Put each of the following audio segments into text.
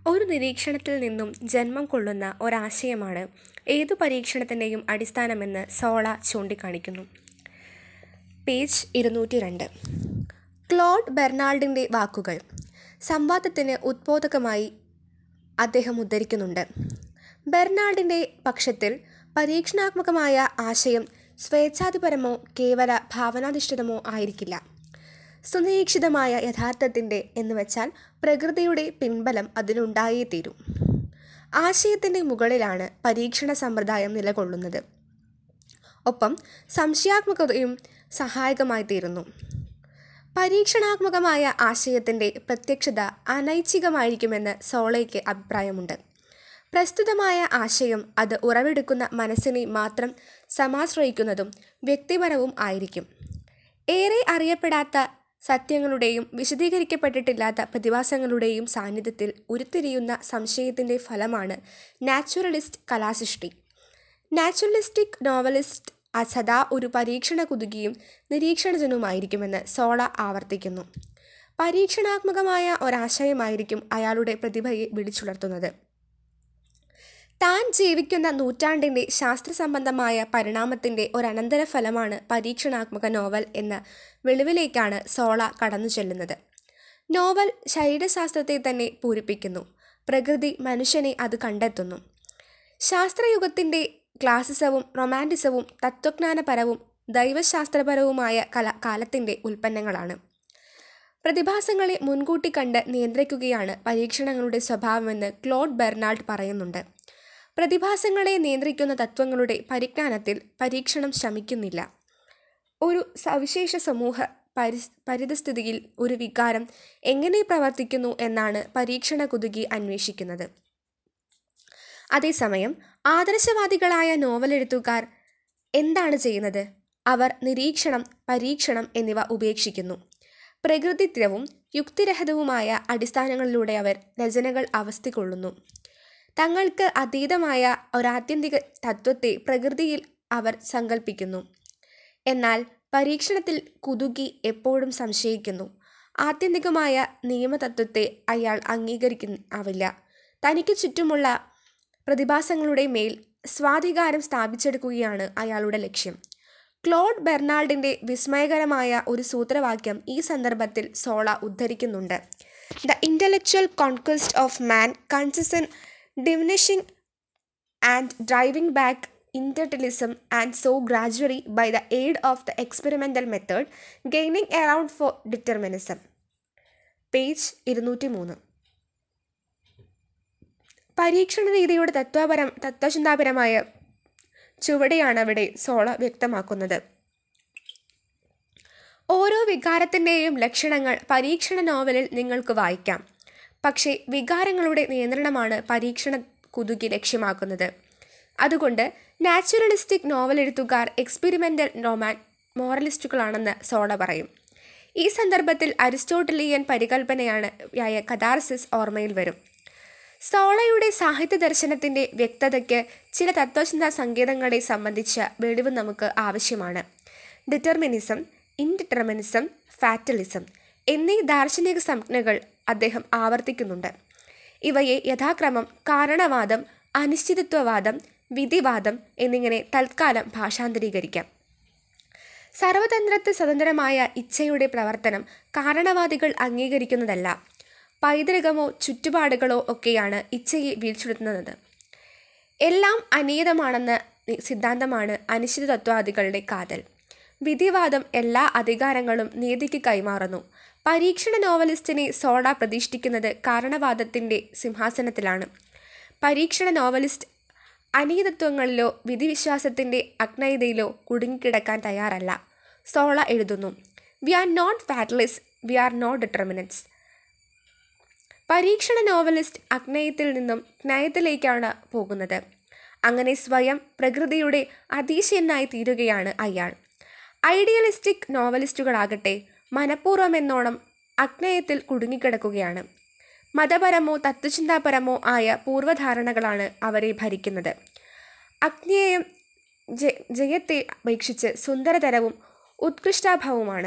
ഒരു നിരീക്ഷണത്തിൽ നിന്നും ജന്മം കൊള്ളുന്ന ഒരാശയമാണ് ഏതു പരീക്ഷണത്തിൻ്റെയും അടിസ്ഥാനമെന്ന് സോള ചൂണ്ടിക്കാണിക്കുന്നു. പേജ് ഇരുന്നൂറ്റി രണ്ട്. ക്ലോഡ് ബെർണാൾഡിൻ്റെ വാക്കുകൾ സംവാദത്തിന് ഉദ്ബോധകമായി അദ്ദേഹം ഉദ്ധരിക്കുന്നുണ്ട്. ബെർണാൾഡിൻ്റെ പക്ഷത്തിൽ പരീക്ഷണാത്മകമായ ആശയം സ്വേച്ഛാധിപരമോ കേവല ഭാവനാധിഷ്ഠിതമോ ആയിരിക്കില്ല. സുനിരീക്ഷിതമായ യഥാർത്ഥത്തിൻ്റെ എന്നുവച്ചാൽ പ്രകൃതിയുടെ പിൻബലം അതിനുണ്ടായേ തീരൂ. ആശയത്തിൻ്റെ മുകളിലാണ് പരീക്ഷണ സമ്പ്രദായം നിലകൊള്ളുന്നത്. ഒപ്പം സംശയാത്മകതയും സഹായകമായിത്തീരുന്നു. പരീക്ഷണാത്മകമായ ആശയത്തിൻ്റെ പ്രത്യക്ഷത അനൈച്ഛികമായിരിക്കുമെന്ന് സോളയ്ക്ക് അഭിപ്രായമുണ്ട്. പ്രസ്തുതമായ ആശയം അത് ഉറവിടെടുക്കുന്ന മനസ്സിനെ മാത്രം സമാശ്രയിക്കുന്നതും വ്യക്തിപരവും ആയിരിക്കും. ഏറെ അറിയപ്പെടാത്ത സത്യങ്ങളുടെയും വിശദീകരിക്കപ്പെട്ടിട്ടില്ലാത്ത പ്രതിഭാസങ്ങളുടെയും സാന്നിധ്യത്തിൽ ഉരുത്തിരിയുന്ന സംശയത്തിൻ്റെ ഫലമാണ് നാച്വറലിസ്റ്റ് കലാസൃഷ്ടി. നാച്വറലിസ്റ്റിക് നോവലിസ്റ്റ് സദാ ഒരു പരീക്ഷണകുതുകിയും നിരീക്ഷണജനുമായിരിക്കുമെന്ന് സോള ആവർത്തിക്കുന്നു. പരീക്ഷണാത്മകമായ ഒരാശയമായിരിക്കും അയാളുടെ പ്രതിഭയെ വിളിച്ചുണർത്തുന്നത്. താൻ ജീവിക്കുന്ന നൂറ്റാണ്ടിൻ്റെ ശാസ്ത്രസംബന്ധമായ പരിണാമത്തിൻ്റെ ഒരനന്തരഫലമാണ് പരീക്ഷണാത്മക നോവൽ എന്ന വെളിവിലേക്കാണ് സോള കടന്നുചെല്ലുന്നത്. നോവൽ ശരീരശാസ്ത്രത്തെത്തന്നെ പൂരിപ്പിക്കുന്നു. പ്രകൃതി മനുഷ്യനെ അത് കണ്ടെത്തുന്നു. ശാസ്ത്രയുഗത്തിൻ്റെ ക്ലാസിസവും റൊമാന്റിസവും തത്ത്വജ്ഞാനപരവും ദൈവശാസ്ത്രപരവുമായ കാലത്തിൻ്റെ ഉൽപ്പന്നങ്ങളാണ്. പ്രതിഭാസങ്ങളെ മുൻകൂട്ടി കണ്ട് നിയന്ത്രിക്കുകയാണ് പരീക്ഷണങ്ങളുടെ സ്വഭാവമെന്ന് ക്ലോഡ് ബെർണാൾഡ് പറയുന്നുണ്ട്. പ്രതിഭാസങ്ങളെ നിയന്ത്രിക്കുന്ന തത്ത്വങ്ങളുടെ പരിജ്ഞാനത്തിൽ പരീക്ഷണം ശമിക്കുന്നില്ല. ഒരു സവിശേഷ സമൂഹ പരിതഃസ്ഥിതിയിൽ ഒരു വികാരം എങ്ങനെ പ്രവർത്തിക്കുന്നു എന്നാണ് പരീക്ഷണകുതുകി അന്വേഷിക്കുന്നത്. അതേസമയം ആദർശവാദികളായ നോവലെഴുത്തുകാർ എന്താണ് ചെയ്യുന്നത്? അവർ നിരീക്ഷണം, പരീക്ഷണം എന്നിവ ഉപേക്ഷിക്കുന്നു. പ്രകൃതിദത്തവും യുക്തിരഹിതവുമായ അടിസ്ഥാനങ്ങളിലൂടെ അവർ രചനകൾ അവസ്ഥികൊള്ളുന്നു. തങ്ങൾക്ക് അതീതമായ ഒരാത്യന്തിക തത്ത്വത്തെ പ്രകൃതിയിൽ അവർ സങ്കല്പിക്കുന്നു. എന്നാൽ പരീക്ഷണത്തിൽ കുതുകി എപ്പോഴും സംശയിക്കുന്നു. ആത്യന്തികമായ നിയമതത്ത്വത്തെ അയാൾ അംഗീകരിക്കാനാവില്ല. തനിക്കു ചുറ്റുമുള്ള പ്രതിഭാസങ്ങളുടെ മേൽ സ്വാധികാരം സ്ഥാപിച്ചെടുക്കുകയാണ് അയാളുടെ ലക്ഷ്യം. ക്ലോഡ് ബെർണാൾഡിൻ്റെ വിസ്മയകരമായ ഒരു സൂത്രവാക്യം ഈ സന്ദർഭത്തിൽ സോള ഉദ്ധരിക്കുന്നുണ്ട്. The intellectual conquest of man consists in diminishing and driving back indeterminism and so gradually by the aid of the experimental method gaining ground for determinism. Page ഇരുന്നൂറ്റി മൂന്ന്. പരീക്ഷണരീതിയുടെ തത്ത്വചിന്താപരമായ ചുവടെയാണവിടെ സോള വ്യക്തമാക്കുന്നത്. ഓരോ വികാരത്തിൻ്റെയും ലക്ഷണങ്ങൾ പരീക്ഷണ നോവലിൽ നിങ്ങൾക്ക് വായിക്കാം. പക്ഷേ വികാരങ്ങളുടെ നിയന്ത്രണമാണ് പരീക്ഷണകുതുകി ലക്ഷ്യമാക്കുന്നത്. അതുകൊണ്ട് നാച്വറലിസ്റ്റിക് നോവലെഴുത്തുകാർ എക്സ്പെരിമെന്റൽ മോറലിസ്റ്റുകളാണെന്ന് സോള പറയും. ഈ സന്ദർഭത്തിൽ അരിസ്റ്റോട്ടിലിയൻ പരികല്പനയായ കഥാർസിസ് ഓർമ്മയിൽ വരും. സോളയുടെ സാഹിത്യദർശനത്തിൻ്റെ വ്യക്തതയ്ക്ക് ചില തത്ത്വചിന്താ സങ്കേതങ്ങളെ സംബന്ധിച്ച വെളിവ് നമുക്ക് ആവശ്യമാണ്. ഡിറ്റർമിനിസം, ഇൻഡിറ്റർമിനിസം, ഫാറ്റലിസം എന്നീ ദാർശനിക സംജ്ഞകൾ അദ്ദേഹം ആവർത്തിക്കുന്നുണ്ട്. ഇവയെ യഥാക്രമം കാരണവാദം, അനിശ്ചിതത്വവാദം, വിധിവാദം എന്നിങ്ങനെ തൽക്കാലം ഭാഷാന്തരീകരിക്കാം. സർവതന്ത്രത്തിൽ സ്വതന്ത്രമായ ഇച്ഛയുടെ പ്രവർത്തനം കാരണവാദികൾ അംഗീകരിക്കുന്നതല്ല. പൈതൃകമോ ചുറ്റുപാടുകളോ ഒക്കെയാണ് ഇച്ഛയെ വീഴ്ചപ്പെടുത്തുന്നത്. എല്ലാം അനിയതമാണെന്ന സിദ്ധാന്തമാണ് അനിശ്ചിതത്വവാദികളുടെ കാതൽ. വിധിവാദം എല്ലാ അധികാരങ്ങളും നീതിക്ക് കൈമാറുന്നു. പരീക്ഷണ നോവലിസ്റ്റിനെ സോള പ്രതിഷ്ഠിക്കുന്നത് കാരണവാദത്തിൻ്റെ സിംഹാസനത്തിലാണ്. പരീക്ഷണ നോവലിസ്റ്റ് അനിയതത്വങ്ങളിലോ വിധിവിശ്വാസത്തിൻ്റെ അജ്ഞേയതയിലോ കുടുങ്ങിക്കിടക്കാൻ തയ്യാറല്ല. സോള എഴുതുന്നു. We are not fatalists, we are not determinists. പരീക്ഷണ നോവലിസ്റ്റ് അജ്ഞേയത്തിൽ നിന്നും ജ്ഞേയത്തിലേക്കാണ് പോകുന്നത്. അങ്ങനെ സ്വയം പ്രകൃതിയുടെ അധീശനായിത്തീരുകയാണ് അയാൾ. ഐഡിയലിസ്റ്റിക് നോവലിസ്റ്റുകളാകട്ടെ മനഃപൂർവമെന്നോണം അജ്ഞേയത്തിൽ കുടുങ്ങിക്കിടക്കുകയാണ്. മതപരമോ തത്ത്വചിന്താപരമോ ആയ പൂർവധാരണകളാണ് അവരെ ഭരിക്കുന്നത്. അജ്ഞേയം ജയത്തെ അപേക്ഷിച്ച് സുന്ദരതരവും ഉത്കൃഷ്ടാഭവുമാണ്.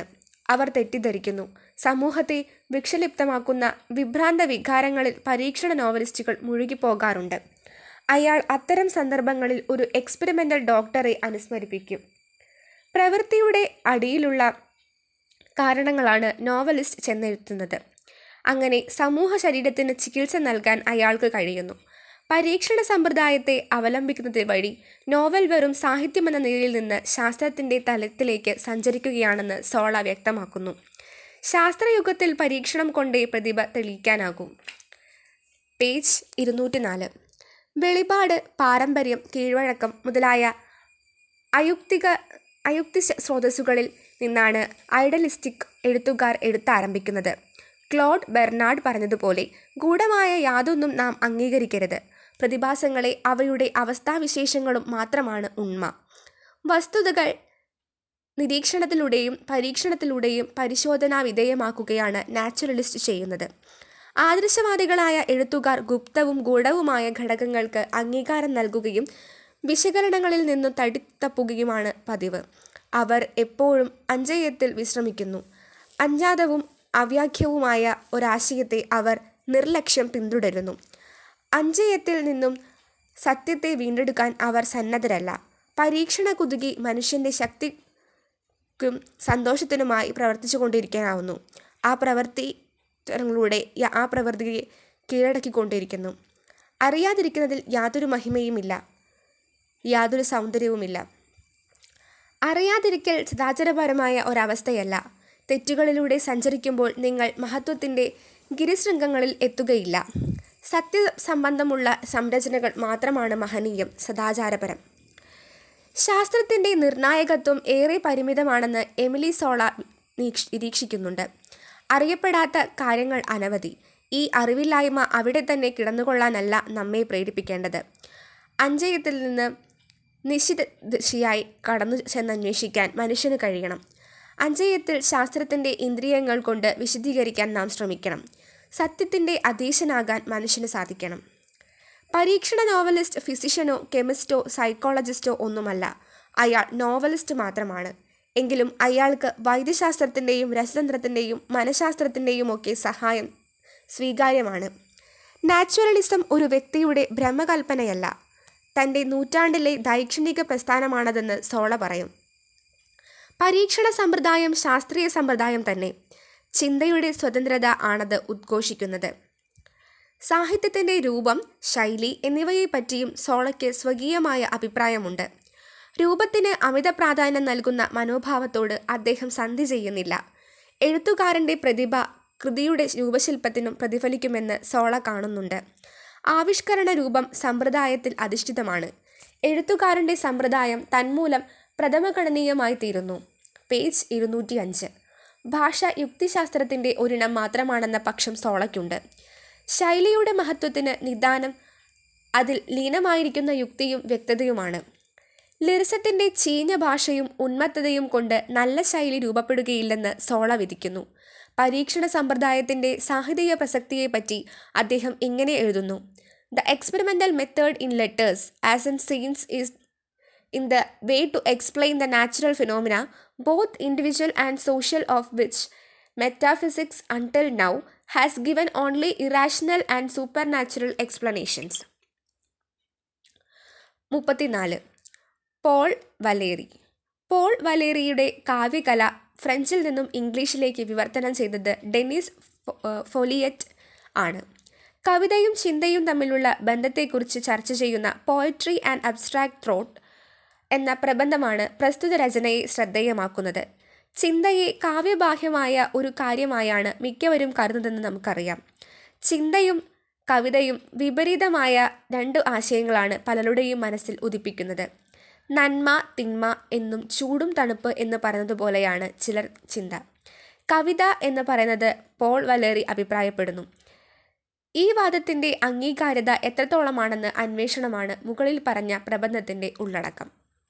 അവർ തെറ്റിദ്ധരിക്കുന്നു സമൂഹത്തെ വിക്ഷലിപ്തമാക്കുന്ന വിഭ്രാന്ത വികാരങ്ങളിൽ പരീക്ഷണ നോവലിസ്റ്റുകൾ മുഴുകിപ്പോകാറുണ്ട് അയാൾ അത്തരം സന്ദർഭങ്ങളിൽ ഒരു എക്സ്പെരിമെൻ്റൽ ഡോക്ടറെ അനുസ്മരിപ്പിക്കും പ്രവൃത്തിയുടെ അടിയിലുള്ള കാരണങ്ങളാണ് നോവലിസ്റ്റ് ചെന്നെഴുത്തുന്നത് അങ്ങനെ സമൂഹ ശരീരത്തിന് ചികിത്സ നൽകാൻ അയാൾക്ക് കഴിയുന്നു പരീക്ഷണ സമ്പ്രദായത്തെ അവലംബിക്കുന്നത് വഴി നോവൽ വെറും സാഹിത്യമെന്ന നിലയിൽ നിന്ന് ശാസ്ത്രത്തിൻ്റെ തലത്തിലേക്ക് സഞ്ചരിക്കുകയാണെന്ന് സോള വ്യക്തമാക്കുന്നു ശാസ്ത്രയുഗത്തിൽ പരീക്ഷണം കൊണ്ടേ പ്രതിഭ തെളിയിക്കാനാകൂ പേജ് ഇരുന്നൂറ്റി നാല് വെളിപാട് പാരമ്പര്യം കീഴ്വഴക്കം മുതലായ അയുക്തിക അയുക്തി സ്രോതസ്സുകളിൽ നിന്നാണ് ഐഡലിസ്റ്റിക് എഴുത്തുകാർ എഴുത്താരംഭിക്കുന്നത് ക്ലോഡ് ബെർണാഡ് പറഞ്ഞതുപോലെ ഗൂഢമായ യാതൊന്നും നാം അംഗീകരിക്കരുത് പ്രതിഭാസങ്ങളെ അവയുടെ അവസ്ഥാവിശേഷങ്ങളും മാത്രമാണ് ഉണ്മ വസ്തുതകൾ നിരീക്ഷണത്തിലൂടെയും പരീക്ഷണത്തിലൂടെയും പരിശോധനാ വിധേയമാക്കുകയാണ് നാച്ചുറലിസ്റ്റ് ചെയ്യുന്നത് ആദർശവാദികളായ എഴുത്തുകാർ ഗുപ്തവും ഗൂഢവുമായ ഘടകങ്ങൾക്ക് അംഗീകാരം നൽകുകയും വിശകലനങ്ങളിൽ നിന്നും തടിത്തപ്പുകയുമാണ് പതിവ് അവർ എപ്പോഴും അഞ്ചയത്തിൽ വിശ്രമിക്കുന്നു അഞ്ജാതവും അവ്യാഖ്യവുമായ ഒരാശയത്തെ അവർ നിർലക്ഷ്യം പിന്തുടരുന്നു അഞ്ചയത്തിൽ നിന്നും സത്യത്തെ വീണ്ടെടുക്കാൻ അവർ സന്നദ്ധരല്ല പരീക്ഷണ കുതുകി മനുഷ്യൻ്റെ ശക്തിക്കും സന്തോഷത്തിനുമായി പ്രവർത്തിച്ചു കൊണ്ടിരിക്കാനാവുന്നു ആ പ്രവർത്തികളിലൂടെ ആ പ്രവൃത്തിയെ കീഴടക്കിക്കൊണ്ടിരിക്കുന്നു അറിയാതിരിക്കുന്നതിൽ യാതൊരു മഹിമയുമില്ല യാതൊരു സൗന്ദര്യവുമില്ല അറിയാതിരിക്കൽ സദാചാരപരമായ ഒരവസ്ഥയല്ല തെറ്റുകളിലൂടെ സഞ്ചരിക്കുമ്പോൾ നിങ്ങൾ മഹത്വത്തിൻ്റെ ഗിരിശൃംഗങ്ങളിൽ എത്തുകയില്ല സത്യസംബന്ധമുള്ള സംരചനകൾ മാത്രമാണ് മഹനീയം സദാചാരപരം ശാസ്ത്രത്തിൻ്റെ നിർണായകത്വം ഏറെ പരിമിതമാണെന്ന് എമിലി സോള നിരീക്ഷിക്കുന്നുണ്ട് അറിയപ്പെടാത്ത കാര്യങ്ങൾ അനവധി ഈ അറിവില്ലായ്മ അവിടെ തന്നെ കിടന്നുകൊള്ളാനല്ല നമ്മെ പ്രേരിപ്പിക്കേണ്ടത് അഞ്ചയത്തിൽ നിന്ന് നിശ്ചിത ദിശയായി കടന്നു ചെന്നന്വേഷിക്കാൻ മനുഷ്യന് കഴിയണം അഞ്ചയത്തിൽ ശാസ്ത്രത്തിൻ്റെ ഇന്ദ്രിയങ്ങൾ കൊണ്ട് വിശദീകരിക്കാൻ നാം ശ്രമിക്കണം സത്യത്തിൻ്റെ അധീശനാകാൻ മനുഷ്യന് സാധിക്കണം പരീക്ഷണ നോവലിസ്റ്റ് ഫിസിഷ്യനോ കെമിസ്റ്റോ സൈക്കോളജിസ്റ്റോ ഒന്നുമല്ല അയാൾ നോവലിസ്റ്റ് മാത്രമാണ് എങ്കിലും അയാൾക്ക് വൈദ്യശാസ്ത്രത്തിൻ്റെയും രസതന്ത്രത്തിൻ്റെയും മനഃശാസ്ത്രത്തിൻ്റെയും ഒക്കെ സഹായം സ്വീകാര്യമാണ് നാച്ചുറലിസം ഒരു വ്യക്തിയുടെ ബ്രഹ്മകൽപ്പനയല്ല തൻ്റെ നൂറ്റാണ്ടിലെ ദൈക്ഷണിക പ്രസ്ഥാനമാണതെന്ന് സോള പറയും പരീക്ഷണ സമ്പ്രദായം ശാസ്ത്രീയ സമ്പ്രദായം തന്നെ ചിന്തയുടെ സ്വതന്ത്രത ആണത് ഉദ്ഘോഷിക്കുന്നത് സാഹിത്യത്തിൻ്റെ രൂപം ശൈലി എന്നിവയെപ്പറ്റിയും സോളയ്ക്ക് സ്വകീയമായ അഭിപ്രായമുണ്ട് രൂപത്തിന് അമിത പ്രാധാന്യം നൽകുന്ന മനോഭാവത്തോട് അദ്ദേഹം സന്ധി ചെയ്യുന്നില്ല എഴുത്തുകാരൻ്റെ പ്രതിഭ കൃതിയുടെ രൂപശില്പത്തിനും പ്രതിഫലിക്കുമെന്ന് സോള കാണുന്നുണ്ട് ആവിഷ്കരണ രൂപം സമ്പ്രദായത്തിൽ അധിഷ്ഠിതമാണ് എഴുത്തുകാരൻ്റെ സമ്പ്രദായം തന്മൂലം പ്രഥമഗണനീയമായി തീരുന്നു പേജ് ഇരുന്നൂറ്റി അഞ്ച് ഭാഷ യുക്തിശാസ്ത്രത്തിൻ്റെ ഒരിണം മാത്രമാണെന്ന പക്ഷം സോളയ്ക്കുണ്ട് ശൈലിയുടെ മഹത്വത്തിന് നിദാനം അതിൽ ലീനമായിരിക്കുന്ന യുക്തിയും വ്യക്തതയുമാണ് ലിറിസത്തിൻ്റെ ചീഞ്ഞ ഭാഷയും ഉന്മത്തതയും കൊണ്ട് നല്ല ശൈലി രൂപപ്പെടുകയില്ലെന്ന് സോള വിധിക്കുന്നു പരീക്ഷണ സമ്പ്രദായത്തിൻ്റെ സാഹിത്യ പ്രസക്തിയെപ്പറ്റി അദ്ദേഹം ഇങ്ങനെ എഴുതുന്നു the experimental method in letters as in sciences is in the way to explain the natural phenomena both individual and social of which metaphysics until now has given only irrational and supernatural explanations മുപ്പത്തിനാല് Paul Valery Paul വലേറിയുടെ കാവ്യകല ഫ്രഞ്ചിൽ നിന്നും ഇംഗ്ലീഷിലേക്ക് വിവർത്തനം ചെയ്തത് Dennis ഫൊലിയറ്റ് ആണ് കവിതയും ചിന്തയും തമ്മിലുള്ള ബന്ധത്തെക്കുറിച്ച് ചർച്ച ചെയ്യുന്ന പോയട്രി ആൻഡ് അബ്സ്ട്രാക്ട് ത്രോട്ട് എന്ന പ്രബന്ധമാണ് പ്രസ്തുത രചനയെ ശ്രദ്ധേയമാക്കുന്നത് ചിന്തയെ കാവ്യബാഹ്യമായ ഒരു കാര്യമായാണ് മിക്കവരും കരുതുന്നതെന്ന് നമുക്കറിയാം ചിന്തയും കവിതയും വിപരീതമായ രണ്ട് ആശയങ്ങളാണ് പലരുടെയും മനസ്സിൽ ഉദിപ്പിക്കുന്നത് നന്മ തിന്മ എന്നും ചൂടും തണുപ്പ് എന്ന് പറയുന്നതുപോലെയാണ് ചിലർ ചിന്ത കവിത എന്ന് പറയുന്നത് പോൾ വലേറി അഭിപ്രായപ്പെടുന്നു ഈ വാദത്തിൻ്റെ അംഗീകാര്യത എത്രത്തോളമാണെന്ന് അന്വേഷണമാണ് മുകളിൽ പറഞ്ഞ പ്രബന്ധത്തിൻ്റെ ഉള്ളടക്കം